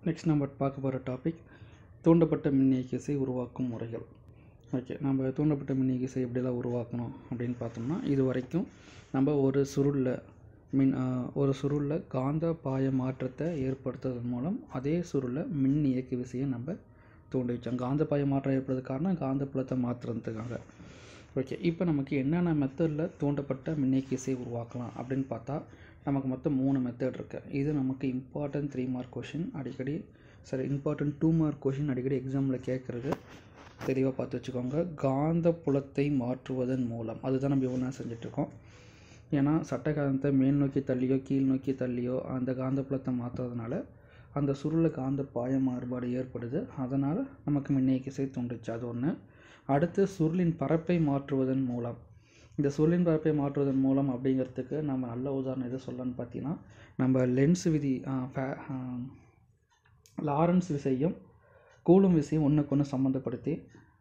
next நம்ம பார்க்க போகிற டாபிக் தூண்டப்பட்ட மின்னியக்கிசை உருவாக்கும் முறைகள் ஓகே நம்ம தூண்டப்பட்ட மின்னியக்கிசை எப்படிலாம் உருவாக்கணும் அப்படின்னு பார்த்தோம்னா இது வரைக்கும் நம்ம ஒரு சுருளில் மின் ஒரு சுருளில் காந்த பாய மாற்றத்தை ஏற்படுத்துவதன் மூலம் அதே சுருளில் மின் இயக்கு விசையை நம்ம தூண்டி வச்சோம் காந்த பாய மாற்றம் ஏற்படுறது காரணம் காந்த புலத்தை மாற்றுறதுக்காக ஓகே இப்போ நமக்கு என்னென்ன மெத்தடில் தூண்டப்பட்ட மின்னியக்கு விசை உருவாக்கலாம் அப்படின்னு பார்த்தா நமக்கு மொத்தம் மூணு மெத்தட் இருக்குது இது நமக்கு இம்பார்ட்டன்ட் த்ரீ மார்க் கொஷின் அடிக்கடி சரி இம்பார்ட்டன்ட் டூ மார்க் கொஷின் அடிக்கடி எக்ஸாமில் கேட்குறது தெளிவாக பார்த்து வச்சுக்கோங்க காந்த புலத்தை மாற்றுவதன் மூலம் அதுதான் நம்ம இவ்வளோ நேரம் செஞ்சிட்ருக்கோம் ஏன்னா சட்டகாந்தத்தை மேல் நோக்கி தள்ளியோ கீழ் நோக்கி தள்ளியோ அந்த காந்த புலத்தை மாற்றுறதுனால அந்த சுருள காந்த பாய மாறுபாடு ஏற்படுது அதனால் நமக்கு மின்னியக்கிசை தூண்டுச்சு அது ஒன்று அடுத்து சுருளின் பரப்பை மாற்றுவதன் மூலம் இந்த சுருளின் பரப்பை மாற்றுவதன் மூலம் அப்படிங்கிறதுக்கு நம்ம நல்ல உதாரணம் எது சொல்லலாம்னு பார்த்தீங்கன்னா நம்ம லென்ஸ் விதி லாரன்ஸ் விசையும் கூலும் விசையும் ஒன்றுக்கு ஒன்று சம்மந்தப்படுத்தி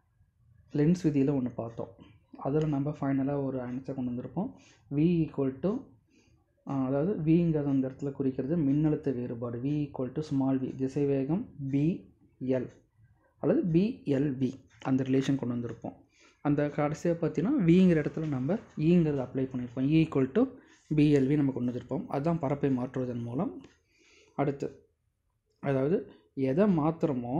லென்ஸ் விதியில் ஒன்று பார்த்தோம் அதில் நம்ம ஃபைனலாக ஒரு ஆன்சர் கொண்டு வந்திருப்போம் வி ஈக்குவல் டு அதாவது விங்கிறது அந்த இடத்துல குறிக்கிறது மின்னழுத்த வேறுபாடு V equal to small V திசைவேகம் பிஎல் அல்லது பிஎல்வி அந்த ரிலேஷன் கொண்டு வந்திருப்போம் அந்த கடைசியாக பார்த்தீங்கன்னா விங்கிற இடத்துல நம்ம ஈங்கிறது அப்ளை பண்ணியிருப்போம் இ ஈக்குவல் டு பிஎல்வி நம்ம கொண்டு வந்திருப்போம் அதுதான் பரப்பை மாற்றுவதன் மூலம் அடுத்து அதாவது எதை மாற்றுறோமோ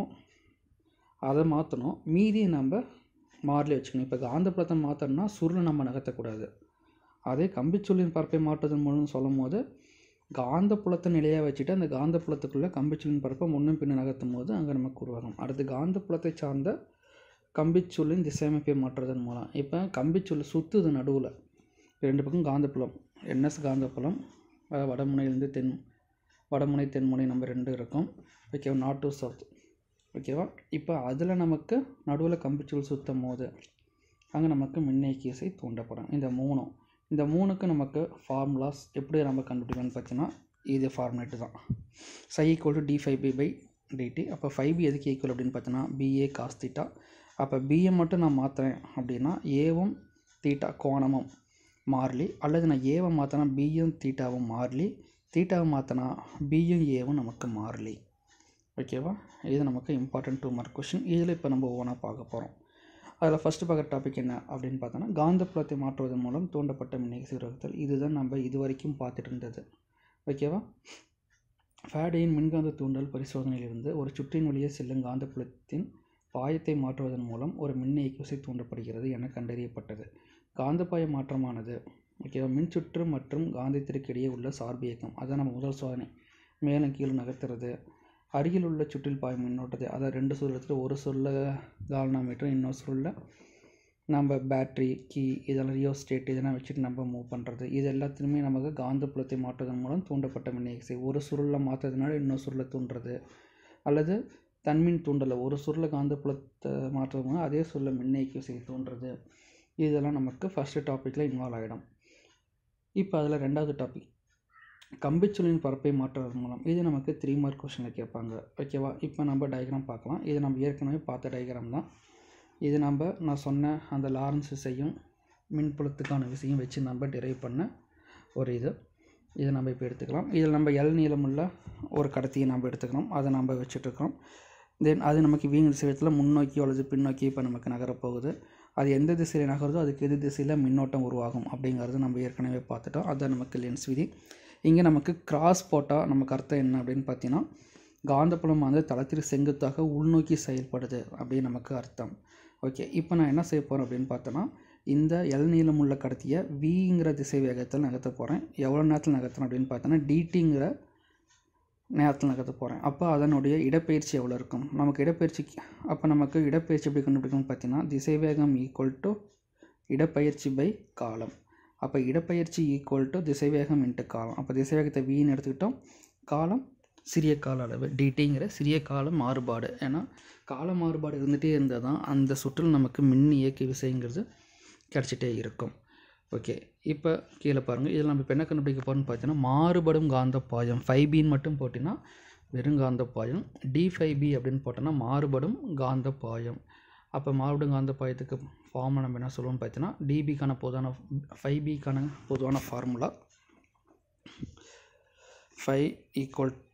அதை மாற்றணும் மீதியை நம்ம மாறலி வச்சுக்கணும் இப்போ காந்தப்புலத்தை மாற்றணும்னா சுருளை நம்ம நகர்த்தக்கூடாது அதே கம்பிச்சுள்ளின் பரப்பை மாற்றுவதன் மூலம் சொல்லும் போது காந்த புலத்தை நிலையாக வச்சுட்டு அந்த காந்த புலத்துக்குள்ளே கம்பிச்சுள்ளின் பரப்பை முன்னும் பின்னும் நகர்த்தும் போது அங்கே நமக்கு உருவாகும் அடுத்து காந்த புலத்தை சார்ந்த கம்பிச்சுள்ளின் திசையமைப்பை மாற்றுவதன் மூலம் இப்போ கம்பிச்சுள் சுற்றுது நடுவில் ரெண்டு பக்கம் காந்தப்புலம் என்எஸ் காந்தப்புலம் வடமுனையிலேருந்து தென் வடமுனை தென்முனை நம்ம ரெண்டு இருக்கும் ஓகேவா நார்த் டு சவுத் ஓகேவா இப்போ அதில் நமக்கு நடுவில் கம்பிச்சுள் சுற்றும் போது அங்கே நமக்கு மின்னியக்கிசை தூண்டப்படும் இந்த மூணும் இந்த மூணுக்கு நமக்கு ஃபார்முலாஸ் எப்படி நம்ம கண்டுபிடிக்கணும்னு பார்த்தீங்கன்னா இது ஃபார்மேட்டு தான் psi equal to d phi B by dt அப்போ ஃபைவ் பி எதுக்கு ஈக்குவல் அப்படின்னு பார்த்தீங்கன்னா பிஏ காஸ் தீட்டா அப்போ பிஏ மட்டும் நான் மாற்றுறேன் அப்படின்னா ஏவும் தீட்டா கோணமும் மாறலி அல்லது நான் ஏவை மாற்றினா பியும் தீட்டாவும் மாறலி தீட்டாவை மாற்றினா பியும் ஏவும் நமக்கு மாறலி ஓகேவா இது நமக்கு இம்பார்ட்டன்ட் டூ மார்க் கொஷின் இதில் இப்போ நம்ம ஒவ்வொன்றா பார்க்க போகிறோம் அதில் ஃபஸ்ட்டு பார்க்குற டாபிக் என்ன அப்படின்னு பார்த்தோன்னா காந்தப்புலத்தை மாற்றுவதன் மூலம் தூண்டப்பட்ட மின்னியக்கு சீரகத்தல் இதுதான் நம்ம இது வரைக்கும் பார்த்துட்டு இருந்தது ஓகேவா ஃபேடையின் மின்காந்த தூண்டல் பரிசோதனையிலிருந்து ஒரு சுற்றின் வழியே செல்லும் காந்தப்புலத்தின் பாயத்தை மாற்றுவதன் மூலம் ஒரு மின்னியக்கு விசை தூண்டப்படுகிறது என கண்டறியப்பட்டது காந்தப்பாய மாற்றமானது ஓகேவா மின்சுற்று மற்றும் காந்தத்திற்கு இடையே உள்ள சார்பு இயக்கம் அதான் நம்ம முதல் சோதனை மேலும் கீழே நகர்த்துறது அருகில் உள்ள சுற்றில் பாயும் மின்னோட்டத்தை அதாவது ரெண்டு சுருளத்தில் ஒரு சுருள கால்னாமீட்டர் இன்னொரு சுருளில் நம்ம பேட்ரி கீ இதெல்லாம் ரியோ ஸ்டேட் இதெல்லாம் வச்சுட்டு நம்ம மூவ் பண்ணுறது இது எல்லாத்துலேயுமே நமக்கு காந்த புலத்தை மாற்றுவதன் மூலம் தூண்டப்பட்ட மின்னியக்கு ஒரு சுருளில் மாற்றுறதுனால இன்னொரு சுருளை தூண்டுறது அல்லது தன்மின் தூண்டலை ஒரு சுருளை காந்த புலத்தை மாற்றுறது மூலம் அதே சுருளை மின்னியக்கு விசை தூண்டுறது இதெல்லாம் நமக்கு ஃபஸ்ட்டு டாப்பிக்கில் இன்வால்வ் ஆகிடும் இப்போ அதில் ரெண்டாவது டாபிக் கம்பிச்சுள்ளின் பரப்பை மாற்றுவதன் மூலம் இது நமக்கு த்ரீ மார்க் கொஷனில் கேட்பாங்க ஓகேவா இப்போ நம்ம டயக்ராம் பார்க்கலாம் இது நம்ம ஏற்கனவே பார்த்த டயக்ராம் தான் இது நம்ம நான் சொன்ன அந்த லாரன்ஸ் விசையும் மின்புலத்துக்கான விசையும் வச்சு நம்ம டிரைவ் பண்ண ஒரு இது இதை நம்ம இப்போ எடுத்துக்கலாம் இதில் நம்ம எல் நீளமுள்ள ஒரு கடத்தியை நம்ம எடுத்துக்கிறோம் அதை நம்ம வச்சுட்ருக்கோம் தென் அது நமக்கு வீங்க திசையத்தில் முன்னோக்கியோ அல்லது பின்னோக்கி இப்போ நமக்கு நகரப்போகுது அது எந்த திசையில் நகருதோ அதுக்கு எது திசையில் மின்னோட்டம் உருவாகும் அப்படிங்கிறது நம்ம ஏற்கனவே பார்த்துட்டோம் அதுதான் நமக்கு லென்ஸ் விதி இங்கே நமக்கு கிராஸ் போட்டால் நமக்கு அர்த்தம் என்ன அப்படின்னு பார்த்தீங்கன்னா காந்தப்புலம் வந்து தளத்தில் செங்குத்தாக உள்நோக்கி செயல்படுது அப்படின்னு நமக்கு அர்த்தம் ஓகே இப்போ நான் என்ன செய்ய போகிறேன் அப்படின்னு பார்த்தோன்னா இந்த எல் நீளம் உள்ள கடத்தியை விங்கிற திசை வேகத்தில் நகர்த்த போகிறேன் எவ்வளோ நேரத்தில் நகர்த்தணும் அப்படின்னு பார்த்தோன்னா டிடிங்கிற நேரத்தில் நகர்த்த போகிறேன் அப்போ அதனுடைய இடப்பெயர்ச்சி எவ்வளோ இருக்கும் நமக்கு இடப்பெயர்ச்சி அப்போ நமக்கு இடப்பெயர்ச்சி எப்படி கண்டுபிடிக்கணும்னு பார்த்தீங்கன்னா திசைவேகம் ஈக்குவல் டு இடப்பெயர்ச்சி பை காலம் அப்போ இடப்பெயர்ச்சி ஈக்குவல் டு திசைவேகம் இன்ட்டு காலம் அப்போ திசைவேகத்தை வின்னு எடுத்துக்கிட்டோம் காலம் சிறிய கால அளவு டிடிங்கிற சிறிய கால மாறுபாடு ஏன்னா கால மாறுபாடு இருந்துகிட்டே இருந்தால் தான் அந்த சுற்றில் நமக்கு மின் இயக்கி விசைங்கிறது கிடச்சிட்டே இருக்கும் ஓகே இப்போ கீழே பாருங்கள் இதில் நம்ம இப்போ என்ன கண்டுபிடிக்க போகிறோம்னு பார்த்தீங்கன்னா மாறுபடும் காந்த பாயம் ஃபைவ் பின்னு மட்டும் போட்டிங்கன்னா வெறும் காந்த பாயம் டி ஃபைவ் பி அப்படின்னு போட்டோன்னா மாறுபடும் காந்த பாயம் அப்போ மாறுபடும் காந்த பாயத்துக்கு ஃபார்முலா நம்ம என்ன சொல்லுவோம்னு பார்த்தீங்கன்னா டிபிக்கான பொதுவான ஃபைவ் பிக்கான பொதுவான formula phi equal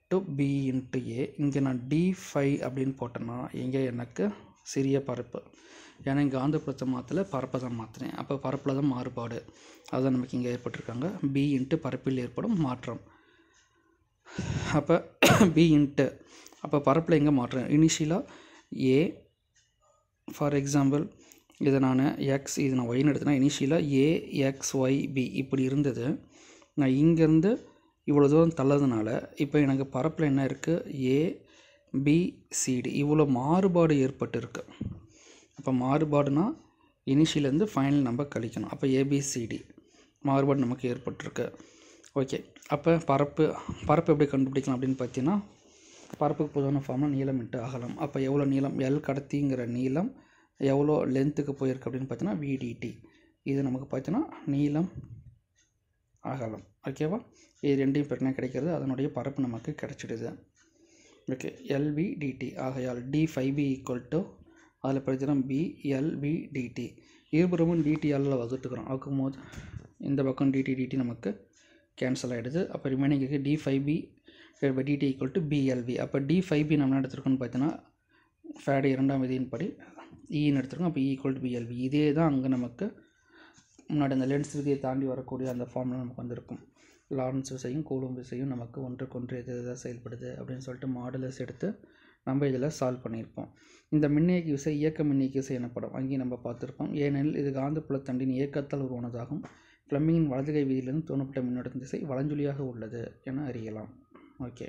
to B into A இங்கே நான் டி ஃபைவ் அப்படின்னு போட்டேன்னா இங்கே எனக்கு சிறிய பரப்பு ஏன்னா இங்கே காந்தப்புலத்தை மாற்றல பரப்பை தான் மாற்றினேன் அப்போ பரப்பில் தான் மாறுபாடு அதுதான் நமக்கு இங்கே ஏற்பட்டிருக்காங்க பி இன்ட்டு பரப்பில் ஏற்படும் மாற்றம் அப்போ பி இன்ட்டு அப்போ பரப்பில் எங்கே மாற்றம் இனிஷியலாக ஏ ஃபார் எக்ஸாம்பிள் இதை நான் எக்ஸ் இது நான் ஒய்னு எடுத்தேன்னா இனிஷியலாக ஏ எக்ஸ் ஒய் பி இப்படி இருந்தது நான் இங்கேருந்து இவ்வளோ தூரம் தள்ளதுனால இப்போ எனக்கு பரப்பில் என்ன இருக்குது ஏ பி சிடி இவ்வளோ மாறுபாடு ஏற்பட்டிருக்கு அப்போ மாறுபாடுனா இனிஷியலேருந்து ஃபைனல் நம்ம கழிக்கணும் அப்போ ஏபிசிடி மாறுபாடு நமக்கு ஏற்பட்டிருக்கு ஓகே அப்போ பரப்பு பரப்பு எப்படி கண்டுபிடிக்கலாம் அப்படின்னு பார்த்தீங்கன்னா பரப்புக்கு பொதுவான ஃபார்ம்னா நீளம் இன்ட்டு அகலம் அப்போ எவ்வளோ நீளம் எல் கடத்திங்கிற நீளம் எவ்வளோ லென்த்துக்கு போயிருக்கு அப்படின்னு பார்த்தீங்கன்னா விடிடி இது நமக்கு பார்த்தீங்கன்னா நீளம் அகலம் ஓகேவா இது ரெண்டையும் பெருனா கிடைக்கிறது அதனுடைய பரப்பு நமக்கு கிடைச்சிடுது ஓகே எல்வி டிடி ஆகையால் d phi B equal to அதில் படிச்சிடும் பி எல்வி டிடி இருபுறமும் டிடிஆலில் வகுத்துக்கிறோம் வகுக்கும் போது இந்த பக்கம் டிடி டிடி நமக்கு கேன்சல் ஆகிடுது அப்போ ரிமைனிங்க்கு d phi B by dt equal to BLV அப்போ டி ஃபைவ் பி நம்ம என்ன எடுத்துருக்கோம்னு பார்த்தீங்கன்னா ஃபேடு இரண்டாம் விதியின் படி இன்னு எடுத்துருக்கோம் அப்போ ஈக்குவல் டு பிஎல்வி இதே தான் அங்கே நமக்கு முன்னாடி அந்த லென்ஸ் விதியை தாண்டி வரக்கூடிய அந்த ஃபார்மில் நமக்கு வந்திருக்கும் லாரன்ஸ் விசையும் கூலும் விசையும் நமக்கு ஒன்றுக்கொன்று எது எதாக செயல்படுது அப்படின்னு சொல்லிட்டு மாடலர்ஸ் எடுத்து நம்ம இதில் சால்வ் பண்ணியிருப்போம் இந்த மின்னியக்கி விசை இயக்க மின்னியக்கி விசை எனப்படும் அங்கேயும் நம்ம பார்த்துருப்போம் ஏனெனில் இது காந்தப்புலத்தண்டின் இயக்கத்தால் உருவானதாகும் ஃப்ளமிங்கின் வலதுகை விதியிலிருந்து தோணப்பட்ட மின்னோட்டத்தின் திசை வலஞ்சுழியாக உள்ளது என அறியலாம் okay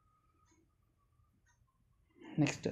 next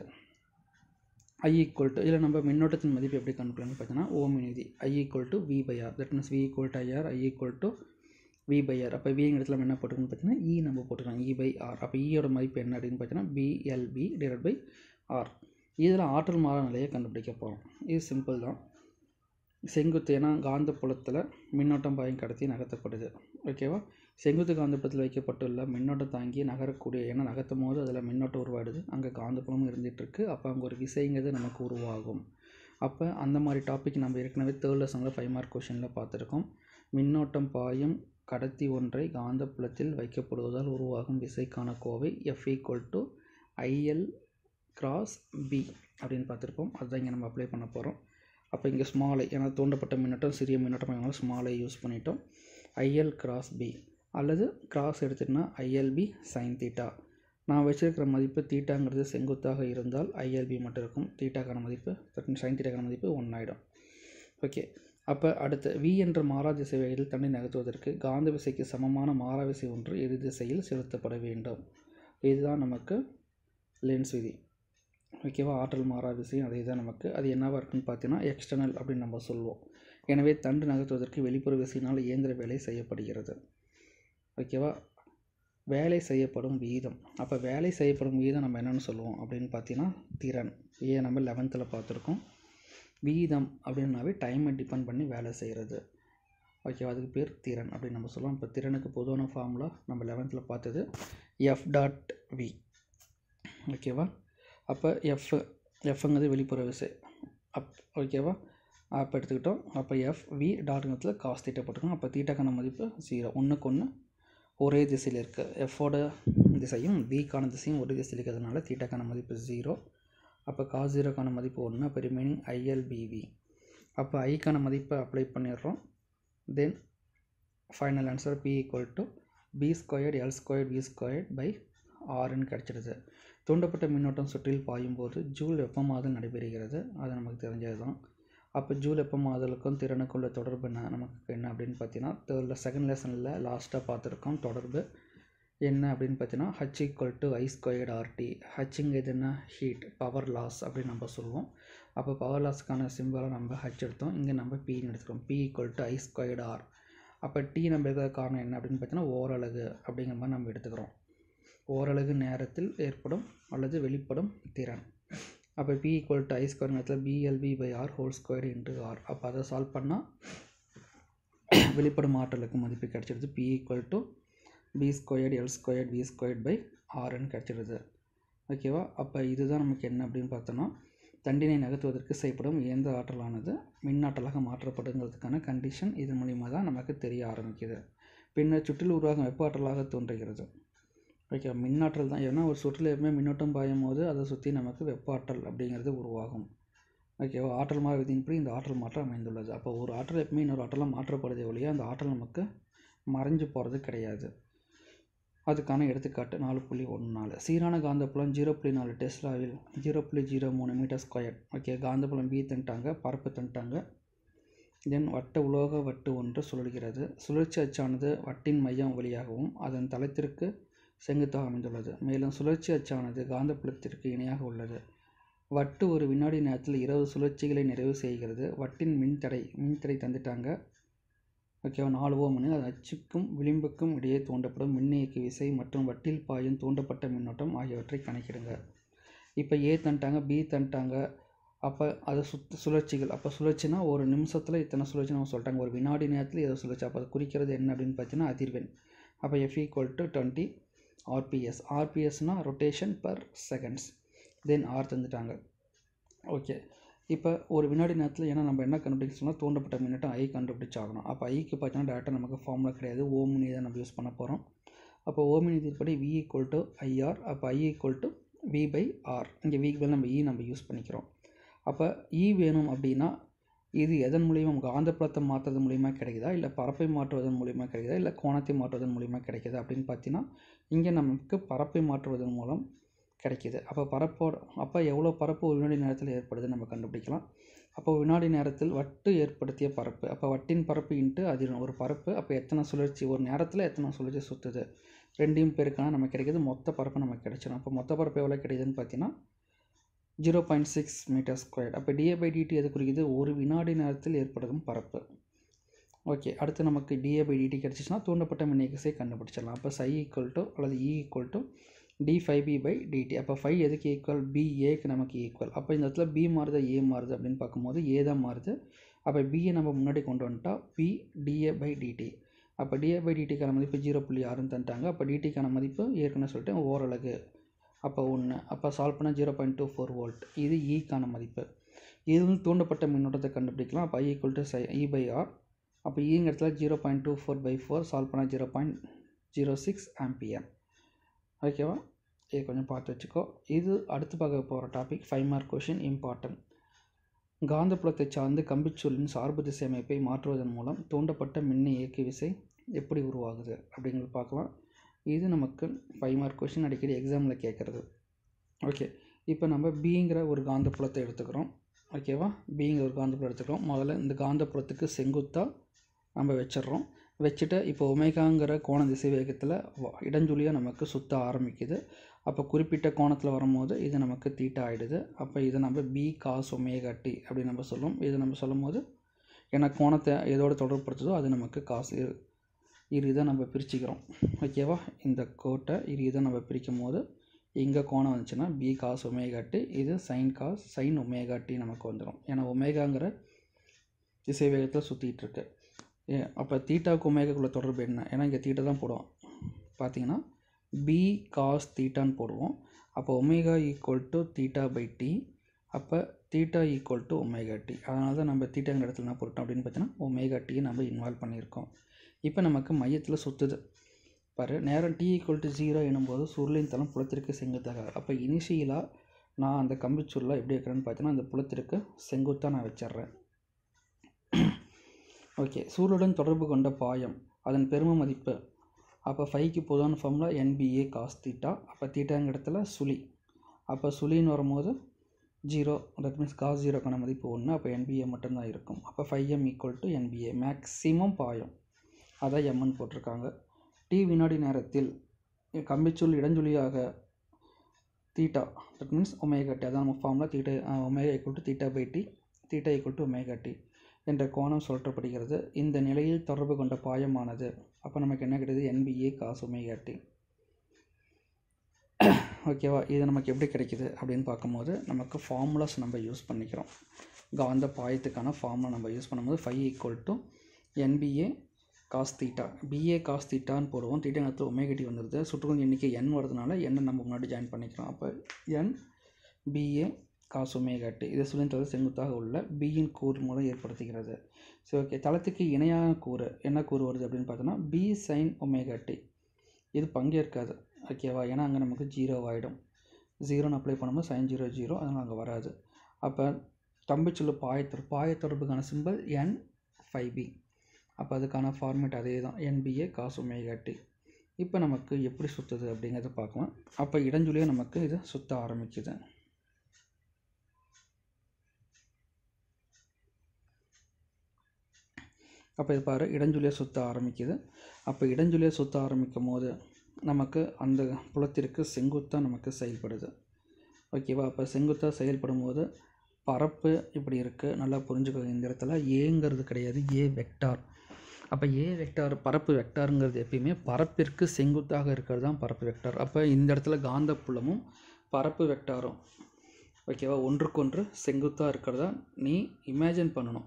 I equal to இதில் நம்ம மின்னோட்டத்தின் மதிப்பு எப்படி கண்டுபிடிக்கலாம்னு பார்த்தீங்கன்னா ஓம் விதி I equal to V by R that means V equal to IR I equal to V by R அப்போ விங்கிற இடத்துல நம்ம என்ன போட்டுக்கணும்னு பார்த்தீங்கன்னா இ நம்ம போட்டுக்கலாம் இ பை ஆர் அப்போ ஈயோட மதிப்பு என்ன அப்படின்னு பார்த்தீங்கன்னா பிஎல்பி டிவைட் பை ஆர் இதில் ஆற்றல் மாற நிலையை கண்டுபிடிக்க போகிறோம் இது சிம்பிள் தான் செங்குத்து ஏன்னா காந்த புலத்தில் மின்னோட்டம் பாயும் கடத்தி நகர்த்தப்படுது ஓகேவா செங்குத்து காந்தப்புலத்தில் வைக்கப்பட்டுள்ள மின்னோட்டம் தாங்கி நகரக்கூடிய ஏன்னா நகர்த்தும் போது அதில் மின்னோட்டம் உருவாடுது அங்கே காந்தப்புலமும் இருந்துகிட்ருக்கு அப்போ அங்கே ஒரு விசைங்கிறது நமக்கு உருவாகும் அப்போ அந்த மாதிரி டாபிக் நம்ம ஏற்கனவே தேர்ட் லெசனில் ஃபைவ் மார்க் கொஷனில் பார்த்துருக்கோம் மின்னோட்டம் பாயும் கடத்தி ஒன்றை காந்தப்புலத்தில் வைக்கப்படுவதால் உருவாகும் விசைக்கான கோவை F equal to IL cross B அப்படின்னு பார்த்துருப்போம் அதுதான் இங்கே நம்ம அப்ளை பண்ண போகிறோம் அப்போ இங்கே ஸ்மாலை ஏன்னா தூண்டப்பட்ட மின்னோட்டம் சிறிய மின்னோட்டம் அதனால ஸ்மாலை யூஸ் பண்ணிட்டோம் ஐஎல் கிராஸ் பி அல்லது கிராஸ் எடுத்துகிட்டோன்னா ஐஎல்பி சைன் தீட்டா நான் வச்சிருக்கிற மதிப்பு தீட்டாங்கிறது செங்குத்தாக இருந்தால் ஐஎல்பி மட்டும் இருக்கும் தீட்டாக்கான மதிப்பு சைன் தீட்டாக்கான மதிப்பு ஒன் ஆகிடும் ஓகே அப்போ அடுத்து வி என்ற மாறா திசை வேகத்தில் தண்ணி நகர்த்துவதற்கு காந்த விசைக்கு சமமான மாறா விசை ஒன்று எது திசையில் செலுத்தப்பட வேண்டும் இதுதான் நமக்கு லென்ஸ் விதி ஓகேவா ஆற்றல் மாறா விசை அதே தான் நமக்கு அது என்னவாக இருக்குன்னு பார்த்தீங்கன்னா எக்ஸ்டர்னல் அப்படின்னு நம்ம சொல்லுவோம் எனவே தண்டு நகர்த்துவதற்கு வெளிப்புற விசையினால் இயந்திர வேலை செய்யப்படுகிறது ஓகேவா வேலை செய்யப்படும் வீதம் அப்போ வேலை செய்யப்படும் வீதம் நம்ம என்னென்னு சொல்லுவோம் அப்படின்னு பார்த்தீங்கன்னா திறன் ஏன் நம்ம லெவன்த்தில் பார்த்துருக்கோம் வீதம் அப்படின்னாவே டைமை டிபெண்ட் பண்ணி வேலை செய்கிறது ஓகேவா அதுக்கு பேர் திறன் அப்படின்னு நம்ம சொல்லுவோம் இப்போ திறனுக்கு பொதுவான ஃபார்முலா நம்ம லெவன்த்தில் பார்த்தது எஃப் டாட் வி ஓகேவா அப்போ எஃப் எஃப்ங்கிறது வெளிப்புற விசை அப் ஓகேவா அப்போ எடுத்துக்கிட்டோம் அப்போ எஃப் வி டாட்டுங்கிறதுல காஸ் தீட்டா போட்டுக்கோங்க அப்போ தீட்டாக்கான மதிப்பு ஜீரோ ஒன்றுக்கு ஒன்று ஒரே திசையில் இருக்குது எஃபோட திசையும் விக்கான திசையும் ஒரே திசையில் இருக்கிறதுனால தீட்டாக்கான மதிப்பு ஜீரோ அப்போ காஸ் ஜீரோக்கான மதிப்பு ஒன்று அப்போ ரிமைனிங் ஐஎல்பிவி அப்போ ஐக்கான மதிப்பை அப்ளை பண்ணிடுறோம் then final answer P equal to B squared L squared V squared by ஆர்னு கிடச்சிடுது தூண்டப்பட்ட மின்னோட்டம் சுற்றில் பாயும்போது ஜூல் வெப்பமாதல் நடைபெறுகிறது அது நமக்கு தெரிஞ்சது தான் அப்போ ஜூல் வெப்பமாதலுக்கும் திறனுக்கும் உள்ள தொடர்பு என்ன நமக்கு என்ன அப்படின்னு பார்த்தீங்கன்னா தேர்டில் செகண்ட் லெசனில் லாஸ்ட்டாக பார்த்துருக்கோம் தொடர்பு என்ன அப்படின்னு பார்த்தீங்கன்னா H equal to I squared RT ஹச்சுங்க இது என்ன ஹீட் பவர் லாஸ் அப்படின்னு நம்ம சொல்லுவோம் அப்போ பவர் லாஸ்க்கான சிம்பிளாக நம்ம ஹச் எடுத்தோம் இங்கே நம்ம பின்னு எடுத்துக்கிறோம் P equal to I squared R அப்போ டி நம்ம இருக்கிற காரணம் என்ன அப்படின்னு பார்த்தீங்கன்னா ஓரலகு அப்படிங்கிற மாதிரி நம்ம எடுத்துக்கிறோம் ஓரலகு நேரத்தில் ஏற்படும் அல்லது வெளிப்படும் திறன் அப்போ P equal to I square நேரத்தில் BLV by R whole square into R அப்போ அதை சால்வ் பண்ணால் வெளிப்படும் ஆற்றலுக்கு மதிப்பு கிடச்சிடுது P equal to B squared L squared V squared by ஆர்ன்னு கிடச்சிடுது ஓகேவா அப்போ இதுதான் நமக்கு என்ன அப்படின்னு பார்த்தோன்னா தண்டினை நகர்த்துவதற்கு செய்யப்படும் இயந்திர ஆற்றலானது மின்னாற்றலாக மாற்றப்படுங்கிறதுக்கான கண்டிஷன் இது மூலிமா தான் நமக்கு தெரிய ஆரம்பிக்குது பின்னர் சுற்றில் உருவாகும் வெப்ப ஆற்றலாக தோன்றுகிறது ஓகே மின்னாற்றல் தான் ஏன்னா ஒரு சுற்றில் எப்பவுமே மின்னோட்டம் பாயும் போது அதை சுற்றி நமக்கு வெப்ப ஆற்றல் அப்படிங்கிறது உருவாகும் ஓகேவா ஆற்றல் மாற விதியின்படி இந்த ஆற்றல் மாற்றம் அமைந்துள்ளது அப்போ ஒரு ஆற்றல் எப்பவுமே இன்னொரு ஆற்றலாக மாற்றப்படுதே ஒழிய அந்த ஆற்றல் நமக்கு மறைஞ்சு போகிறது கிடையாது அதுக்கான எடுத்துக்காட்டு நாலு புள்ளி ஒன்று நாலு சீரான காந்தப்புலம் ஜீரோ புள்ளி நாலு டெஸ்லாவில் ஜீரோ புள்ளி ஜீரோ மூணு மீட்டர் ஸ்கொயர் ஓகே காந்தப்புலம் பி தந்துட்டாங்க பரப்பு தந்துட்டாங்க தென் வட்ட உலோக வட்டு ஒன்று சுழல்கிறது சுழற்சி அச்சானது வட்டின் மையம் வழியாகவும் அதன் தளத்திற்கு செங்குத்தாக அமைந்துள்ளது மேலும் சுழற்சி அச்சானது காந்தப்புலத்திற்கு இணையாக உள்ளது வட்டு ஒரு வினாடி நேரத்தில் இருபது சுழற்சிகளை நிறைவு செய்கிறது வட்டின் மின்தடை மின்தடை தந்துட்டாங்க ஓகேவா நாலு ஓம்னு அது அச்சுக்கும் விளிம்புக்கும் இடையே தூண்டப்படும் மின்னியக்கு விசை மற்றும் வட்டில் பாயும் தூண்டப்பட்ட மின்னோட்டம் ஆகியவற்றை கணக்கிடுங்க இப்போ ஏ தந்துட்டாங்க பி தந்துட்டாங்க அப்போ அது சுத் சுழற்சிகள் அப்போ சுழற்சினா ஒரு நிமிஷத்தில் இத்தனை சுழற்சி நம்ம சொல்லிட்டாங்க ஒரு வினாடி நேரத்தில் ஏதோ சுழற்சி அப்போ அது குறிக்கிறது என்ன அப்படின்னு பார்த்தீங்கன்னா அதிர்வெண் அப்போ F equal to twenty RPS ஆர்பிஎஸ்னால் rotation per seconds then R தந்துட்டாங்க ஓகே இப்போ ஒரு வினாடி நேரத்தில் ஏன்னா நம்ம என்ன கண்டுபிடிச்சோம்னா தூண்டப்பட்ட மின்னோட்டம் ஐ கண்டுபிடிச்சாகணும் அப்போ ஐக்கு பார்த்தீங்கன்னா டேரெக்டாக நமக்கு ஃபார்முலா கிடையாது ஓமினி தான் நம்ம யூஸ் பண்ண போகிறோம் அப்போ ஓமினி படி வி ஈக்குவல் டு ஐஆர் அப்போ I equal to V by R இங்கே விக்கு பதில் நம்ம இ நம்ம யூஸ் பண்ணிக்கிறோம் அப்போ இ வேணும் அப்படின்னா இது எதன் மூலியமாக நமக்கு காந்தப்புலத்தை மாற்றுறது மூலிமா கிடைக்குதா இல்லை பரப்பை மாற்றுவதன் மூலிமா கிடைக்குதா இல்லை கோணத்தை மாற்றுவதன் மூலிமா கிடைக்குதா அப்படின்னு பார்த்தீங்கன்னா இங்கே நமக்கு பரப்பை மாற்றுவதன் மூலம் கிடைக்கிது அப்போ பரப்போட அப்போ எவ்வளோ பரப்பு ஒரு வினாடி நேரத்தில் ஏற்படுதுன்னு நம்ம கண்டுபிடிக்கலாம் அப்போ வினாடி நேரத்தில் வட்டு ஏற்படுத்திய பரப்பு அப்போ வட்டின் பரப்பு இன்ட்டு அதிர்வெண் ஒரு பரப்பு அப்போ எத்தனை சுழற்சி ஒரு நேரத்தில் எத்தனை சுழற்சி சுற்றுது ரெண்டையும் பெருக்கான நமக்கு கிடைக்கிது மொத்த பரப்பு நமக்கு கிடைச்சிடும் அப்போ மொத்த பரப்பு எவ்வளோ கிடைக்குதுன்னு பார்த்தீங்கன்னா zero point six metre square அப்போ டிஏ பை டிடி எது குறிக்குது ஒரு வினாடி நேரத்தில் ஏற்படும் பரப்பு ஓகே அடுத்து நமக்கு டிஏ பை டிடி கிடச்சிச்சின்னா தூண்டப்பட்ட மின்னியக்கசை கண்டுபிடிச்சிடலாம் அப்போ சை ஈக்குவல் டு அல்லது e equal to d phi B by dt அப்போ ஃபைவ் எதுக்கு ஈக்குவல் பி ஏக்கு நமக்கு ஈக்குவல் அப்போ இந்த இடத்துல பி மாறுதா ஏ மாறுது அப்படின்னு பார்க்கும்போது ஏ தான் மாறுது அப்போ பியை நம்ம முன்னாடி கொண்டு வந்துட்டா பி டிஏ பை டிடி அப்போ டிஏ பை டிடிக்கான மதிப்பு ஜீரோ புள்ளி ஆறுன்னு தந்துட்டாங்க அப்போ டிடிக்கான மதிப்பு ஏற்கனவே சொல்லிட்டு ஓரளவு அப்போ ஒன்று அப்போ சால்வ் பண்ணால் zero point two four volt இது ஈக்கான மதிப்பு இது வந்து தூண்டப்பட்ட மின்னோட்டத்தை கண்டுபிடிக்கலாம் அப்போ I equal to psi e by R அப்போ ஈங்க இடத்துல zero point two four by four solve பண்ணால் zero point zero six ampere ஓகேவா இது கொஞ்சம் பார்த்து வச்சுக்கோ இது அடுத்து பார்க்க போகிற topic five mark question important காந்தப்புலத்தை சார்ந்து கம்பிச்சொல்லின் சார்பு திசை அமைப்பை மாற்றுவதன் மூலம் தூண்டப்பட்ட மின்ன இயக்கு விசை எப்படி உருவாகுது அப்படிங்கிறது பார்க்கலாம் இது நமக்கு ஃபைவ் மார்க் கொஷின் அடிக்கடி எக்ஸாமில் கேட்குறது ஓகே இப்போ நம்ம பிங்கிற ஒரு காந்தப்புலத்தை எடுத்துக்கிறோம் ஓகேவா பிங்கிற ஒரு காந்தப்புலம் எடுத்துக்கிறோம் முதல்ல இந்த காந்தப்புலத்துக்கு செங்குத்தாக நம்ம வச்சிடுறோம் வச்சுட்டு இப்போ ஒமேகாங்கிற கோண திசை வேகத்தில் இடஞ்சுழியாக நமக்கு சுற்ற ஆரம்பிக்குது அப்போ குறிப்பிட்ட கோணத்தில் வரும்போது இது நமக்கு தீட்டா ஆகிடுது அப்போ இதை நம்ம பி காஸ் ஒமேகா டி அப்படி நம்ம சொல்லுவோம் இதை நம்ம சொல்லும் போது ஏன்னா கோணத்தை எதோட தொடர்புப்படுத்துதோ அது நமக்கு காசு இரு இதை நம்ம பிரிச்சுக்கிறோம் ஓகேவா இந்த கோட்டை இரு இதை நம்ம பிரிக்கும் போது இங்கே கோணம் வந்துச்சுன்னா பி காஸ் ஒமேகா டி இது sine cos sine omega t நமக்கு வந்துடும் ஏன்னா ஒமேகாங்கிற திசை வேகத்தில் சுற்றிட்டு இருக்கு ஏ அப்போ தீட்டாவுக்கு ஒமேகாக்குள்ள தொடர்பு என்ன ஏன்னா இங்கே தீட்டா தான் போடுவோம் பார்த்தீங்கன்னா பி காஸ் தீட்டான்னு போடுவோம் அப்போ omega equal to theta by t அப்போ theta equal to omega t அதனால தான் நம்ம தீட்டாங்கிற இடத்துல என்ன போட்டோம் அப்படின்னு பார்த்தீங்கன்னா ஒமேகா டியை நம்ம இன்வால்வ் பண்ணியிருக்கோம் இப்போ நமக்கு மையத்தில் சுற்றுது பாரு நேரம் டி ஈக்குவல் டு ஜீரோ எனும்போது சுருளின் தளம் புலத்திற்கு செங்குத்தாக அப்போ இனிஷியலாக நான் அந்த கம்பி சுருளை எப்படி வைக்கிறேன்னு பார்த்தீங்கன்னா அந்த புலத்திற்கு செங்குத்தாக நான் வச்சிட்றேன் ஓகே சூழலுடன் தொடர்பு கொண்ட பாயம் அதன் பெரும மதிப்பு அப்போ ஃபைவ்க்கு பொதுவான ஃபார்முலா என்பிஏ காஸ் தீட்டா அப்போ தீட்டாங்க இடத்துல சுழி அப்போ சுழின்னு வரும்போது ஜீரோ தட் மீன்ஸ் காஸ் ஜீரோக்கான மதிப்பு ஒன்று அப்போ என்பிஏ மட்டும்தான் இருக்கும் அப்போ phi M equal to NBA maximum பாயம் அதான் எம்என் போட்டிருக்காங்க டி வினாடி நேரத்தில் கம்பிச்சுள் இடஞ்சுழியாக theta that means omega t அதான் நம்ம formula theta omega equal to theta by t theta equal to omega t என்ற கோணம் சொல்லப்படுகிறது இந்த நிலையில் தொடர்பு கொண்ட பாயமானது அப்போ நமக்கு என்ன கிடையாது என்பிஏ காஸ் ஒமேகா டி ஓகேவா இது நமக்கு எப்படி கிடைக்குது அப்படின்னு பார்க்கும்போது நமக்கு ஃபார்முலாஸ் நம்ம யூஸ் பண்ணிக்கிறோம் காந்த பாயத்துக்கான ஃபார்முலா நம்ம யூஸ் பண்ணும்போது phi equal to NBA cos theta BA cos தீட்டான்னு போடுவோம் தீட்டா நேரத்தில் ஒமேகட்டி வந்துடுது சுற்றுக்கும் எண்ணிக்கை என் வரதுனால எண்ணை நம்ம முன்னாடி ஜாயின் பண்ணிக்கிறோம் அப்போ என் பிஏ காஸ் ஒமேகாட்டு இது சுழின்றது செங்குத்தாக உள்ள பியின் கூறு மூலம் ஏற்படுத்துகிறது சரி ஓகே தளத்துக்கு இணையான கூறு என்ன கூறு வருது அப்படின்னு பார்த்தோன்னா பி சைன் ஒமேகாட்டி இது பங்கேற்காது ஓகேவா ஏன்னா அங்கே நமக்கு ஜீரோ ஆகிடும் ஜீரோன்னு அப்ளை பண்ணும்போது சைன் ஜீரோ ஜீரோ அதனால் அங்கே வராது அப்போ தம்பிச்சொல்லு பாயத்தொடர் பாயத்தொடர்புக்கான சிம்பிள் என் ஃபைவ் பி அப்போ அதுக்கான ஃபார்மேட் அதே தான் என்பிஏ காசு ஒமேகாட்டி இப்போ நமக்கு எப்படி சுற்றுது அப்படிங்கிறத பார்க்கலாம் அப்போ இடஞ்சுழியே நமக்கு இது சுற்ற ஆரம்பிக்குது அப்போ இது பாரு இடஞ்சுழியை சுற்ற ஆரம்பிக்குது அப்போ இடஞ்சுழியை சுற்ற ஆரம்பிக்கும் போது நமக்கு அந்த புலத்திற்கு செங்குத்தாக நமக்கு செயல்படுது ஓகேவா அப்போ செங்குத்தாக செயல்படும் போது பரப்பு இப்படி இருக்குது நல்லா புரிஞ்சுக்கோங்க இந்த இடத்துல ஏங்கிறது கிடையாது ஏ வெக்டார் அப்போ ஏ வெக்டார் பரப்பு வெக்டாருங்கிறது எப்பயுமே பரப்பிற்கு செங்குத்தாக இருக்கிறது தான் பரப்பு வெக்டார் அப்போ இந்த இடத்துல காந்த புலமும் பரப்பு வெக்டாரும் ஓகேவா ஒன்றுக்கொன்று செங்குத்தாக இருக்கிறதா நீ இமேஜின் பண்ணணும்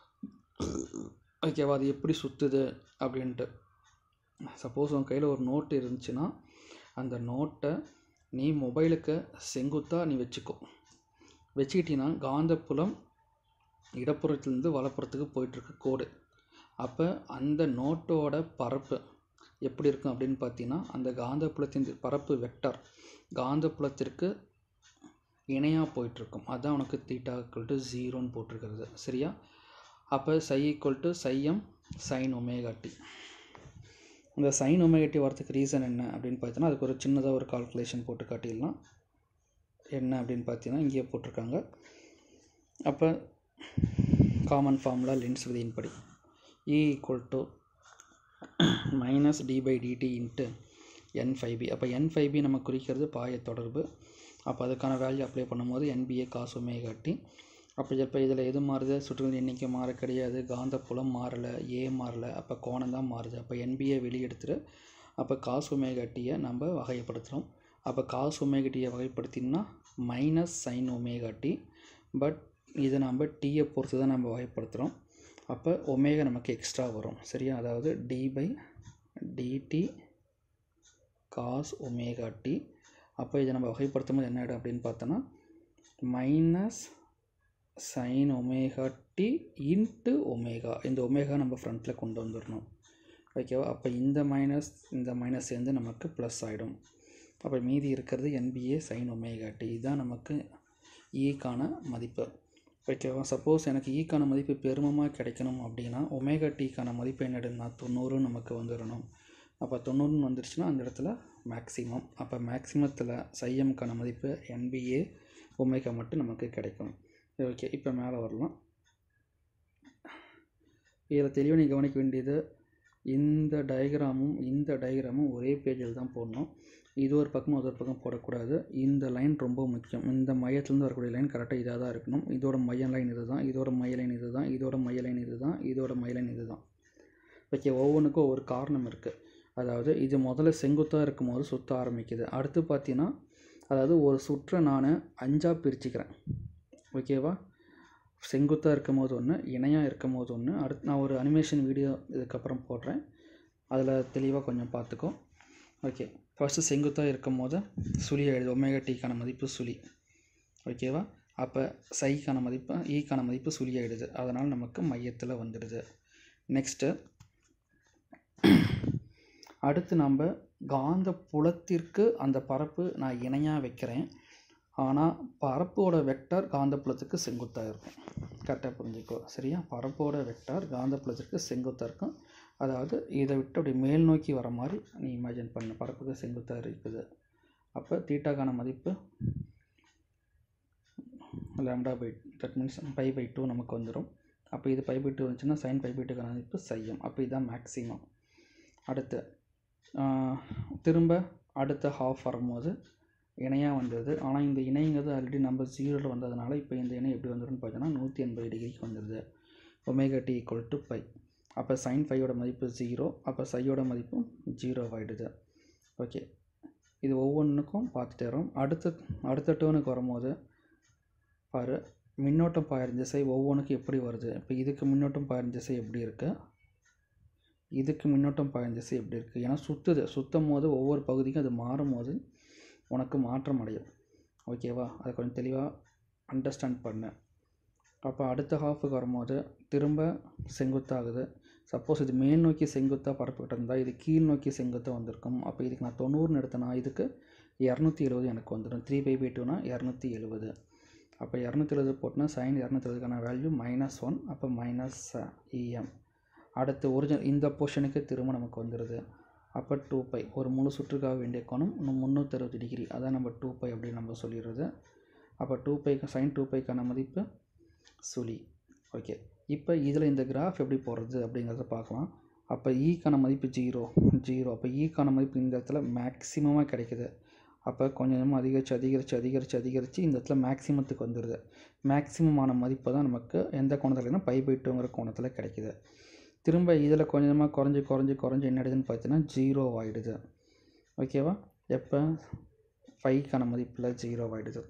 ஓகேவா அது எப்படி சுற்றுது அப்படின்ட்டு சப்போஸ் உன் கையில் ஒரு நோட்டு இருந்துச்சுன்னா அந்த நோட்டை நீ மொபைலுக்கு செங்குத்தாக நீ வச்சுக்கோ வச்சுக்கிட்டீங்கன்னா காந்தப்புலம் இடப்புறத்துலேருந்து வலப்புறத்துக்கு போயிட்டுருக்கு கோடு அப்போ அந்த நோட்டோட பரப்பு எப்படி இருக்கும் அப்படின்னு பார்த்தீங்கன்னா அந்த காந்தப்புலத்தின் பரப்பு வெக்டார் காந்தப்புலத்திற்கு இணையாக போயிட்டுருக்கும் அதான் உனக்கு தீட்டா ஈக்குவல் டு ஜீரோன்னு போட்டிருக்கிறது சரியா அப்போ psi equal to psi M sine omega t இந்த சைன் ஒமேகாட்டி வரதுக்கு ரீசன் என்ன அப்படின்னு பார்த்தீங்கன்னா அதுக்கு ஒரு சின்னதாக ஒரு கால்குலேஷன் போட்டு காட்டிடலாம் என்ன அப்படின்னு பார்த்தீங்கன்னா இங்கேயே போட்டிருக்காங்க அப்போ காமன் ஃபார்முலா லென்ஸ் விதியின்படி e equal to minus d by dt into N phi B அப்போ என் ஃபைவ் பி நம்ம குறிக்கிறது பாய தொடர்பு அப்போ அதுக்கான வேல்யூ அப்ளை பண்ணும்போது என்பிஏ காசு ஒமேகாட்டி அப்போ இப்போ இதில் எது மாறுது சுற்றுகள் எண்ணிக்கை மாற கிடையாது காந்த புலம் மாறலை ஏ மாறலை அப்போ கோணம் தான் மாறுது அப்போ என்பிஏ வெளியெடுத்துட்டு அப்போ காசு ஒமேகாட்டியை நம்ம வகைப்படுத்துகிறோம் அப்போ காசு ஒமேகாட்டியை வகைப்படுத்தினா மைனஸ் சைன் ஒமேகாட்டி பட் இதை நம்ம டீயை பொறுத்து தான் நம்ம வகைப்படுத்துகிறோம் அப்போ ஒமேகா நமக்கு எக்ஸ்ட்ரா வரும் சரியா அதாவது d by dt cos omega t அப்போ இதை நம்ம வகைப்படுத்தும் போது என்ன ஆகிடும் அப்படின்னு பார்த்தோன்னா minus sine omega t into omega இந்த ஒமேகா நம்ம ஃப்ரண்ட்டில் கொண்டு வந்துடணும் ஓகேவா அப்போ இந்த மைனஸ் இந்த மைனஸ் சேர்ந்து நமக்கு ப்ளஸ் ஆகிடும் அப்போ மீதி இருக்கிறது என்பிஏ சைன் ஒமேகா டி இதுதான் நமக்கு ஈக்கான மதிப்பு ஓகேவா சப்போஸ் எனக்கு ஈக்கான மதிப்பு பெருமமாக கிடைக்கணும் அப்படின்னா ஒமேகா டீக்கான மதிப்பு என்னடுன்னா தொண்ணூறு நமக்கு வந்துடணும் அப்போ தொண்ணூறுன்னு வந்துருச்சுன்னா அந்த இடத்துல மேக்ஸிமம் அப்போ மேக்ஸிமத்தில் சைஎம்க்கான மதிப்பு என்பிஏ ஒமேகா மட்டும் நமக்கு கிடைக்கும் ஓகே இப்போ மேலே வரலாம் இதில் தெளிவாக நீ கவனிக்க வேண்டியது இந்த டயக்ராமும் இந்த டயக்ராமும் ஒரே பேஜில் தான் போடணும் இது ஒரு பக்கம் அது ஒரு பக்கம் போடக்கூடாது இந்த லைன் ரொம்ப முக்கியம் இந்த மையத்துலேருந்து வரக்கூடிய லைன் கரெக்டாக இதாக தான் இருக்கணும் இதோட மைய லைன் இது தான் இதோட மைய லைன் இது தான் இதோட மைய லைன் இது தான் இதோட மைய லைன் இது தான் ஓகே ஒவ்வொன்றுக்கும் ஒவ்வொரு காரணம் இருக்குது அதாவது இது முதல்ல செங்குத்தாக இருக்கும் போது சுற்ற ஆரம்பிக்குது அடுத்து பார்த்தீங்கன்னா அதாவது ஒரு சுற்றை நான் அஞ்சாக பிரிச்சுக்கிறேன் ஓகேவா செங்குத்தாக இருக்கும் போது ஒன்று இணையாக இருக்கும் போது ஒன்று அடுத்து நான் ஒரு அனிமேஷன் வீடியோ இதுக்கப்புறம் போடுறேன் அதில் தெளிவாக கொஞ்சம் பார்த்துக்கோ ஓகே ஃபஸ்ட்டு செங்குத்தாக இருக்கும் போது சுழி எழுது ஒமேகா டீக்கான மதிப்பு சுழி ஓகேவா அப்போ சைக்கான மதிப்பு ஈக்கான மதிப்பு சுழி ஆகிடுது அதனால் நமக்கு மையத்தில் வந்துடுது நெக்ஸ்ட்டு அடுத்து நம்ம காந்த புலத்திற்கு அந்த பரப்பு நான் இணையாக வைக்கிறேன் ஆனால் பரப்போட வெக்டார் காந்தப்புலத்துக்கு செங்குத்தாக இருக்கும் கரெக்டாக புரிஞ்சுக்கோ சரியா பரப்போட வெக்டார் காந்தப்புலத்திற்கு செங்குத்தாக இருக்கும் அதாவது இதை விட்டு அப்படி மேல் நோக்கி வர மாதிரி நீ இமேஜின் பண்ணு பரப்புக்கு செங்குத்தாக இருக்குது அப்போ தீட்டாக்கான மதிப்பு lambda pi that means pi by two நமக்கு வந்துடும் அப்போ இது பை பை டூ வந்துச்சுன்னா சைன் பை பை டூக்கான மதிப்பு சையம் அப்போ இதுதான் மேக்ஸிமம் அடுத்து திரும்ப அடுத்த ஹாஃப் வரும்போது இணையாக வந்தது ஆனால் இந்த இணைங்கிறது ஆல்ரெடி நம்ம ஜீரோவில் வந்ததுனால இப்போ இந்த இணை எப்படி வந்துடும்னு பார்த்தீங்கன்னா நூற்றி எண்பது டிகிரிக்கு வந்துடுது omega t equal to pi அப்போ சைன் ஃபையோட மதிப்பு ஜீரோ அப்போ சையோட மதிப்பும் ஜீரோ ஆகிடுது ஓகே இது ஒவ்வொன்றுக்கும் பார்த்துட்டே வரோம் அடுத்த அடுத்த டேர்னுக்கு வரும்போது பாரு மின்னோட்டம் பாயிரம் திசை ஒவ்வொன்றுக்கும் எப்படி வருது இப்போ இதுக்கு மின்னோட்டம் பாயிரம் திசை எப்படி இருக்குது இதுக்கு மின்னோட்டம் பாயிரம் திசை எப்படி இருக்குது ஏன்னா சுற்றுது சுற்றும் போது ஒவ்வொரு பகுதிக்கும் அது மாறும் போது உனக்கு மாற்றம் அடையும் ஓகேவா அதை கொஞ்சம் தெளிவாக அண்டர்ஸ்டாண்ட் பண்ண அப்போ அடுத்த ஹாஃபுக்கு வரும்போது திரும்ப செங்குத்தாகுது சப்போஸ் இது மேல் நோக்கி செங்குத்தாக பரப்பிக்கிட்டு இருந்தால் இது கீழ் நோக்கி செங்குத்தாக வந்திருக்கும் அப்போ இதுக்கு நான் தொண்ணூறுன்னு எடுத்தேன்னா இதுக்கு இரநூத்தி எழுபது எனக்கு வந்துடும் த்ரீ பை பை டூனா இரநூத்தி எழுபது அப்போ இரநூத்தி எழுபது போட்டுனா சைன் இரநூத்தி எழுபதுக்கான வேல்யூ மைனஸ் ஒன் அப்போ மைனஸ் இஎம் அடுத்து ஒரிஜினல் இந்த போர்ஷனுக்கு திரும்ப நமக்கு வந்துடுது அப்போ டூ பை ஒரு முழு சுற்றுக்காக வேண்டிய கோணம் இன்னும் முந்நூற்றறுபது டிகிரி அதான் நம்ம டூ பை அப்படின்னு நம்ம சொல்லிடுறது அப்போ டூ பைக்கு சைன் டூ பைக்கான மதிப்பு சுழி ஓகே இப்போ இதில் இந்த கிராஃப் எப்படி போடுறது அப்படிங்கிறத பார்க்கலாம் அப்போ ஈக்கான மதிப்பு ஜீரோ ஜீரோ அப்போ ஈக்கான மதிப்பு இந்த இடத்துல மேக்ஸிமமாக கிடைக்குது அப்போ கொஞ்சம் கொஞ்சமாக அதிகரித்து அதிகரித்து அதிகரித்து அதிகரித்து இந்த இடத்துல மேக்ஸிமத்துக்கு வந்துடுது மேக்ஸிமமான மதிப்பு தான் நமக்கு எந்த கோணத்துலனா பை பை டூங்கிற கோணத்தில் கிடைக்குது திரும்ப இதில் கொஞ்சமாக குறைஞ்சி குறைஞ்சி குறைஞ்சி என்ன ஆயிடுதுன்னு பார்த்தீங்கன்னா ஜீரோ ஆகிடுது ஓகேவா எப்போ ஃபைவ்க்கான மதிப்பில் ஜீரோ ஆகிடுது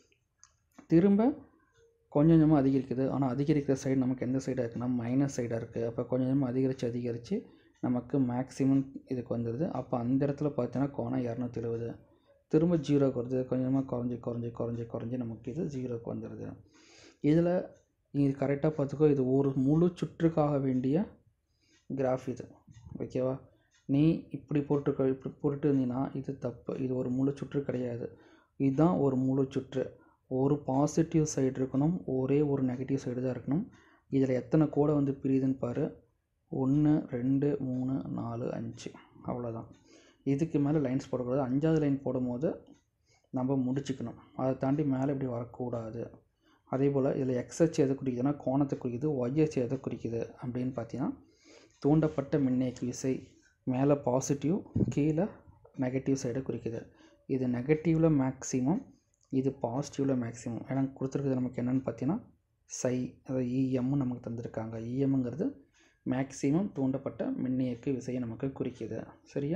திரும்ப கொஞ்சம் கொஞ்சமாக அதிகரிக்குது ஆனால் அதிகரிக்கிற சைடு நமக்கு எந்த சைடாக இருக்குன்னா மைனஸ் சைடாக இருக்குது அப்போ கொஞ்சம் கொஞ்சமாக அதிகரித்து அதிகரித்து நமக்கு மேக்ஸிமம் இதுக்கு வந்துடுது அப்போ அந்த இடத்துல பார்த்தீங்கன்னா கோணம் இரநூத்தி எழுபது திரும்ப ஜீரோக்கு வருது கொஞ்சமாக குறைஞ்சி குறைஞ்சி குறைஞ்சி குறைஞ்சி நமக்கு இது ஜீரோக்கு வந்துடுது இதில் இது கரெக்டாக பார்த்துக்கோ இது ஒரு முழு சுற்றுக்காக வேண்டிய கிராஃப் இது ஓகேவா நீ இப்படி போட்டு இப்படி போட்டுட்டு இருந்தீங்கன்னா இது தப்பு இது ஒரு முழு சுற்று கிடையாது இதுதான் ஒரு முழு சுற்று ஒரு பாசிட்டிவ் சைடு இருக்கணும் ஒரே ஒரு நெகட்டிவ் சைடு தான் இருக்கணும் இதில் எத்தனை கோடை வந்து பிரியுதுன்னு பாரு ஒன்று ரெண்டு மூணு நாலு அஞ்சு அவ்வளோதான் இதுக்கு மேலே லைன்ஸ் போடக்கூடாது அஞ்சாவது லைன் போடும்போது நம்ம முடிச்சுக்கணும் அதை தாண்டி மேலே இப்படி வரக்கூடாது அதே போல் இதில் எக்ஸ் அச்சு எதை குறிக்குதுன்னா கோணத்தை குறிக்குது ஒய் அச்சு எதை குறிக்குது அப்படின்னு பார்த்தீங்கன்னா தூண்டப்பட்ட மின்னேக்கு விசை மேலே பாசிட்டிவ் கீழே நெகட்டிவ் சைடை குறிக்குது இது நெகட்டிவில் மேக்ஸிமம் இது பாசிட்டிவில் மேக்ஸிமம் ஏன்னா கொடுத்துருக்குது நமக்கு என்னென்னு பார்த்தீங்கன்னா சை அதாவது இஎம்னு நமக்கு தந்திருக்காங்க இஎம்ங்கிறது மேக்ஸிமம் தூண்டப்பட்ட மின்னியக்கு விசையை நமக்கு குறிக்குது சரியா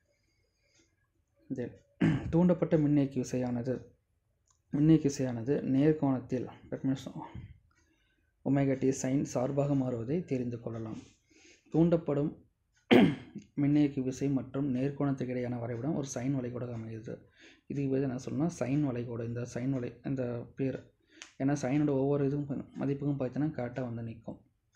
தென் தூண்டப்பட்ட மின்னியக்கு விசையானது மின்னியக்கு விசையானது நேர்கோணத்தில் that means omega t sine சார்பாக மாறுவதை தெரிந்து கொள்ளலாம் தூண்டப்படும் மின்னியக்கு விசை மற்றும் நேர்கோணத்துக்கு இடையான வரைபடம் ஒரு சைன் வளைகோடாக அமைகிறது இதுக்கு பதில் என்ன சொல்லணும்னா சைன் வளைகோடு இந்த சைன் வளை இந்த பேர் ஏன்னா சைனோட ஒவ்வொரு இதுவும் மதிப்புக்கும் பார்த்தீங்கன்னா கரெக்டாக வந்து நிற்கும்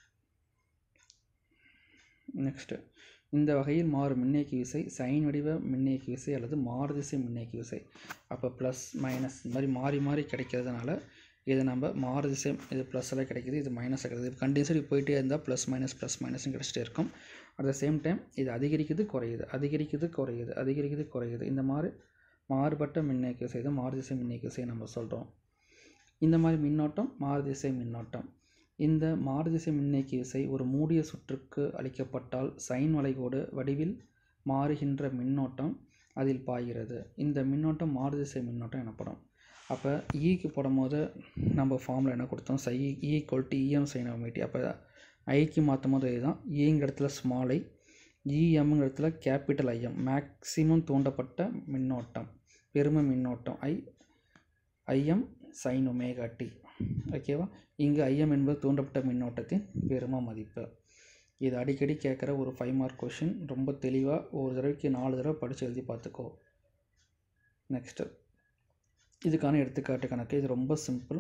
நெக்ஸ்ட்டு இந்த வகையில் மாறும் மின்னேக்கி விசை சைன் வடிவ மின்னேக்கி விசை அல்லது மாறுதிசை மின்னேக்கி விசை அப்போ ப்ளஸ் மைனஸ் இந்த மாதிரி மாறி மாறி கிடைக்கிறதுனால இது நம்ம மாறுதிசை இது ப்ளஸ் எல்லாம் கிடைக்கிது இது மைனஸ் கிடைக்குது இப்போ கண்டினியூஸாக போயிட்டே இருந்தால் ப்ளஸ் மைனஸ் ப்ளஸ் மைனஸ்னு கிடச்சிட்டே இருக்கும் அட் த சேம் டைம் இது அதிகரிக்குது குறையுது அதிகரிக்குது குறையுது அதிகரிக்குது குறையுது இந்த மாதிரி மாறுபட்ட மின்னேக்கி விசை தான் மாறுதிசை மின்னேக்கி விசை நம்ம சொல்கிறோம் இந்த மாதிரி மின்னோட்டம் மாறுதிசை மின்னோட்டம் இந்த மாறுதிசை மின்னேக்கி விசை ஒரு மூடிய சுற்றுக்கு அளிக்கப்பட்டால் சைன் வளைகோடு வடிவில் மாறுகின்ற மின்னோட்டம் அதில் பாய்கிறது இந்த மின்னோட்டம் மாறுதிசை மின்னோட்டம் எனப்படும் அப்போ ஈக்கு போடும்போது நம்ம ஃபார்மில் என்ன கொடுத்தோம் psi e equal to EM sine omega t அப்போ ஐக்கு மாற்றும் போது இதுதான் ஈங்கிற இடத்துல ஸ்மால் ஐ இஎம்ங்கிற இடத்துல கேபிட்டல் ஐஎம் மேக்ஸிமம் தூண்டப்பட்ட மின்னோட்டம் பெரும மின்னோட்டம் I IM sine omega t ஓகேவா இங்கு ஐஎம் என்பது தூண்டப்பட்ட மின்னோட்டத்தின் பெரும மதிப்பு இது அடிக்கடி கேட்குற ஒரு ஃபைவ் மார்க் கொஷின் ரொம்ப தெளிவாக ஒரு தடவைக்கு நாலு தடவை படித்து எழுதி பார்த்துக்கோ நெக்ஸ்ட்டு இதுக்கான எடுத்துக்காட்டு கணக்கு இது ரொம்ப சிம்பிள்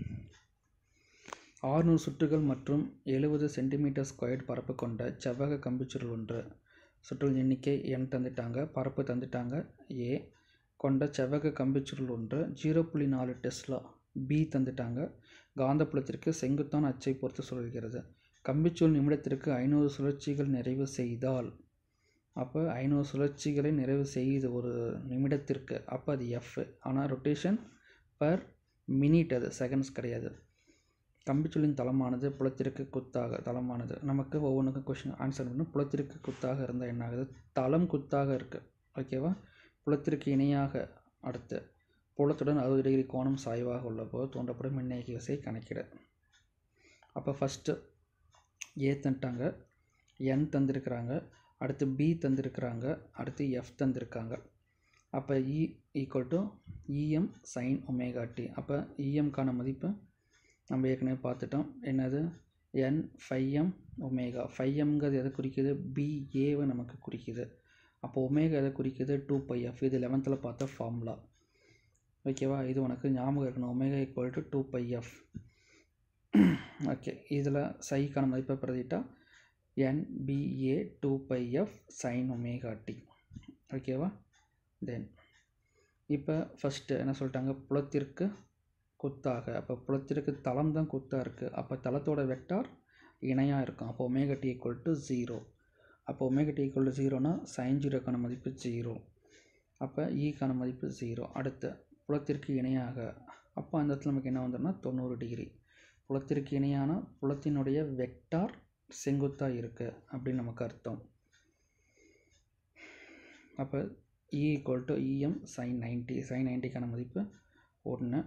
ஆறுநூறு சுற்றுகள் மற்றும் எழுபது சென்டிமீட்டர் ஸ்கொயர்ட் பரப்பு கொண்ட செவ்வக கம்பிச்சுருள் ஒன்று சுற்றுகள் எண்ணிக்கை என் தந்துட்டாங்க பரப்பு தந்துட்டாங்க ஏ கொண்ட செவ்வக கம்பிச்சுருள் ஒன்று ஜீரோ புள்ளி நாலு டெஸ்லா பி தந்துட்டாங்க காந்தப்புலத்திற்கு செங்குத்தான அச்சை பொறுத்து சுழல்கிறது கம்பிச்சூழ் நிமிடத்திற்கு ஐநூறு சுழற்சிகள் நிறைவு செய்தால் அப்போ ஐநூறு சுழற்சிகளை நிறைவு செய்யுது ஒரு நிமிடத்திற்கு அப்போ அது எஃப் ஆனால் ரொட்டேஷன் பர் மினிட் அது செகண்ட்ஸ் கிடையாது கம்பிச்சொல்லின் தளமானது புலத்திற்கு குத்தாக தளமானது நமக்கு ஒவ்வொன்றுக்கும் கொஷின் ஆன்சர் பண்ணணும் புலத்திற்கு குத்தாக இருந்தால் என்ன ஆகுது தளம் குத்தாக இருக்குது ஓகேவா புலத்திற்கு இணையாக அடுத்து புலத்துடன் அறுபது டிகிரி கோணம் சாய்வாக உள்ள போது தூண்டப்படும் மின்னேக்கி விசை கணக்கிட அப்போ ஃபஸ்ட்டு ஏ தந்துட்டாங்க என் தந்திருக்கிறாங்க அடுத்து பி தந்திருக்கிறாங்க அடுத்து எஃப் தந்திருக்காங்க அப்போ இ equal to EM sine omega t அப்போ இஎம்க்கான மதிப்பு நம்ம ஏற்கனவே பார்த்துட்டோம் என்னது N phi M omega phi எம்ங்கிறது எதை குறிக்குது பிஏவை நமக்கு குறிக்குது அப்போ ஒமேகா எதை குறிக்குது டூ பை எஃப் இது லெவன்த்தில் பார்த்த ஃபார்முலா ஓகேவா இது உனக்கு ஞாபகம் இருக்கணும் omega equal to two pi f okay இதில் சைக்கான மதிப்பை பிரதிட்டா என்பிஏ two pi f sine omega t ஓகேவா தென் இப்போ ஃபஸ்ட்டு என்ன சொல்லிட்டாங்க புலத்திற்கு குத்தாக அப்போ புலத்திற்கு தளம் தான் குத்தாக இருக்குது அப்போ தளத்தோட வெக்டார் இணையாக இருக்கும் அப்போ omega t equal to zero அப்போ ஒமேகா டி ஈக்குவல் டு ஜீரோனா சைன் ஜீரோக்கான மதிப்பு ஜீரோ அப்போ ஈக்கான மதிப்பு ஜீரோ அடுத்து புலத்திற்கு இணையாக அப்போ அந்த இடத்துல நமக்கு என்ன வந்துடும்னா தொண்ணூறு டிகிரி புலத்திற்கு இணையான புலத்தினுடைய வெக்டார் செங்குத்தாக இருக்குது அப்படின்னு நமக்கு அர்த்தம் அப்போ இ equal to EM sine ninety sine நைன்ட்டிக்கான மதிப்பு ஒன்று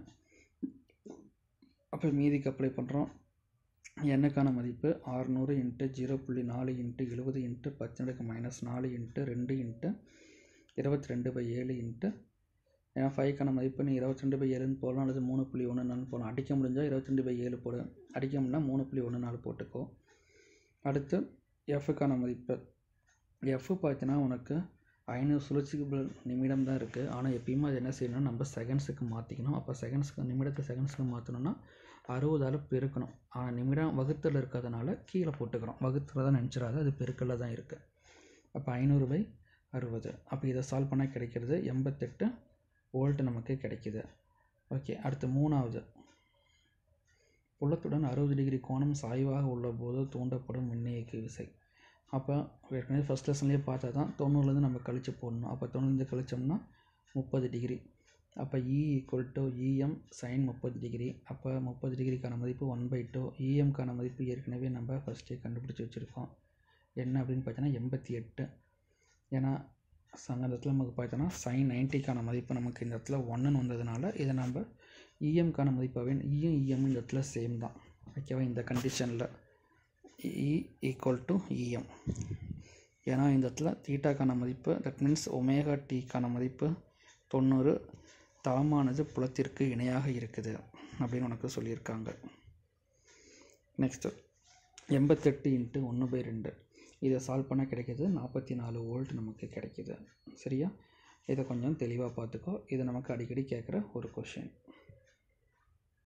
அப்போ மீதிக்கு அப்ளை பண்ணுறோம் எண்ணுக்கான மதிப்பு ஆறுநூறு இன்ட்டு ஜீரோ புள்ளி நாலு இன்ட்டு எழுபது இன்ட்டு பத்தினடுக்கு மைனஸ் நாலு இன்ட்டு ரெண்டு இன்ட்டு இருபத்தி ரெண்டு பை ஏழு இன்ட்டு ஏன்னா ஃபைவ்க்கான மதிப்பு நீ இருபத்தி ரெண்டு பை ஏழுன்னு போடலாம் அல்லது மூணு புள்ளி ஒன்று நாலு போடலாம் அடிக்க முடிஞ்சால் இருபத்தி ரெண்டு பை ஏழு போடு அடிக்க முடியல மூணு புள்ளி ஒன்று நாலு போட்டுக்கோ அடுத்து எஃப்க்கான மதிப்பு எஃப் பார்த்தீங்கன்னா உனக்கு ஐநூறு சுழற்சிக்கு நிமிடம் தான் இருக்குது ஆனால் எப்பயுமே அது என்ன செய்யணும் நம்ம செகண்ட்ஸுக்கு மாற்றிக்கணும் அப்போ செகண்ட்ஸுக்கு நிமிடத்தை செகண்ட்ஸுக்கு மாற்றணும்னா அறுபதால் பெருக்கணும் ஆனால் நிமிடம் வகுத்தில் இருக்கிறதுனால கீழே போட்டுக்கிறோம் வகுத்தில் தான் நினச்சிடாது அது பெருக்கல்ல தான் இருக்குது அப்போ ஐநூறு பை அறுபது அப்போ இதை சால்வ் பண்ணால் கிடைக்கிறது எண்பத்தெட்டு வோல்ட் நமக்கு கிடைக்கிது ஓகே அடுத்து மூணாவது புலத்துடன் அறுபது டிகிரி கோணம் சாய்வாக உள்ள போது தூண்டப்படும் மின்னியக்கு விசை அப்போ ஏற்கனவே ஃபஸ்ட் லெசன்லேயே பார்த்தா தான் தொண்ணூறுலேருந்து நம்ம கழிச்சு போடணும் அப்போ தொண்ணூறுலேருந்து கழிச்சோம்னா முப்பது டிகிரி அப்போ இ ஈக்குவல் டு இஎம் சைன் முப்பது டிகிரி அப்போ முப்பது டிகிரிக்கான மதிப்பு ஒன் பை டூ இஎம்க்கான மதிப்பு ஏற்கனவே நம்ம ஃபஸ்ட்டே கண்டுபிடிச்சி வச்சுருக்கோம் என்ன அப்படின்னு பார்த்தீங்கன்னா எண்பத்தி எட்டு ஏன்னா அந்த இடத்துல நமக்கு பார்த்தோன்னா சைன் நைன்ட்டிக்கான மதிப்பு நமக்கு இந்த இடத்துல ஒன்றுன்னு வந்ததுனால இதை நம்ம இஎம்க்கான மதிப்பாகவே இஎம் இஎம் இந்த இடத்துல சேம் தான் ஓகேவா இந்த கண்டிஷனில் இ ஈக்குவல் டு இஎம் ஏன்னா இந்த இடத்துல தீட்டாக்கான மதிப்பு தட் மீன்ஸ் ஒமேகா டீக்கான மதிப்பு தொண்ணூறு தளமானது புலத்திற்கு இணையாக இருக்குது அப்படின்னு உனக்கு சொல்லியிருக்காங்க நெக்ஸ்ட்டு எண்பத்தெட்டு இன்ட்டு ஒன்று பை ரெண்டு இதை சால்வ் பண்ணால் கிடைக்கிது நாற்பத்தி நாலு வோல்ட் நமக்கு கிடைக்கிது சரியா இதை கொஞ்சம் தெளிவாக பார்த்துக்கோ இது நமக்கு அடிக்கடி கேட்குற ஒரு கொஷின்